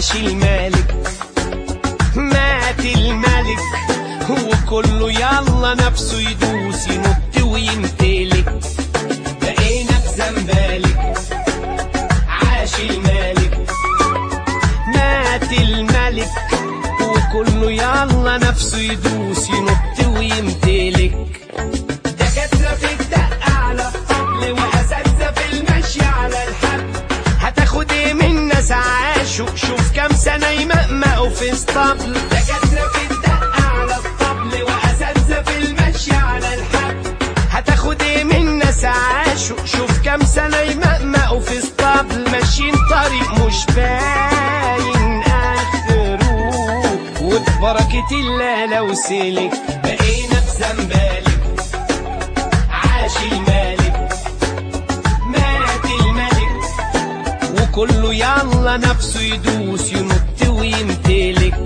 عاش الملك مات الملك وكله يلا نفسه يدوس ينط ويمتلك بقينا في زنبالك عاش الملك مات الملك وكله يلا نفسه يدوس ينط ويمتلك دكاترة في الدق على الطبل وأساتذة في المشي على الحبل هتاخد ايه من ناس عاشوا شوف كام سنة يمقمقوا في اسطبل دكاترة في الدق على الطبل وأساتذة في المشي على الحبل هتاخد ايه من ناس عاشوا شوف كام سنة يمقمقوا في اسطبل ماشيين طريق مش باين آخره وببركة الله لو سلك بقينا في زنبالك عاش الملك مات الملك وكله يلا نفسه يدوس ينط ويمتلك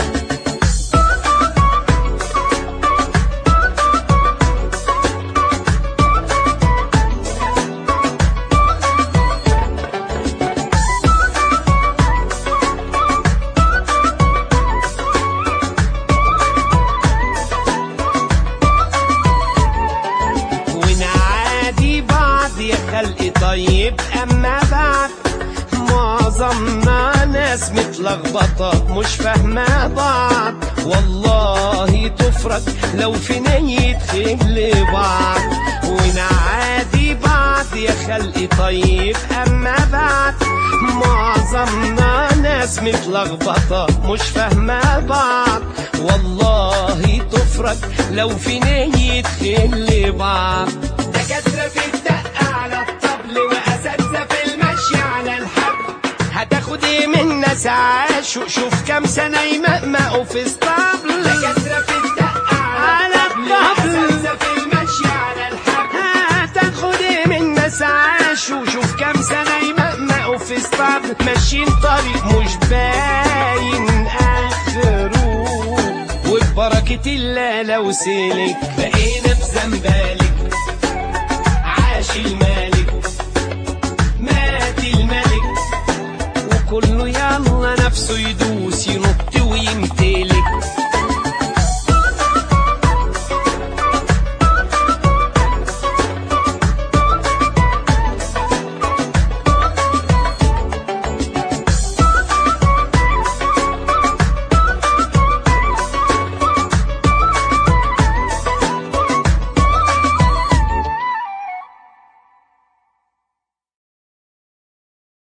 ونعادي بعض يا خلق طيب اما بعد معظمنا ناس متلخبطة مش فاهمة بعض والله تفرج لو في نية خل بعض ونعادي بعض يا خلق طيب اما بعد معظمنا ناس متلخبطة مش فاهمة بعض والله تفرج لو في نية خل بعض دكاترة في الدق على الطبل وأساتذة في المشي على الحبل هتاخد ايه من ناس عاشوا شوف كام سنة يمقمقوا في اسطبل دكاترة في الدق على الطبل وأساتذة في المشي على الحبل هتاخد ايه من ناس عاشوا شوف كام سنة يمقمقوا في اسطبل ماشيين طريق مش باين آخره وببركة الله لو سلك بقينا في زنبالك عاش الملك مات الملك وكله يلا نفسه يدوس ينط ويمتلك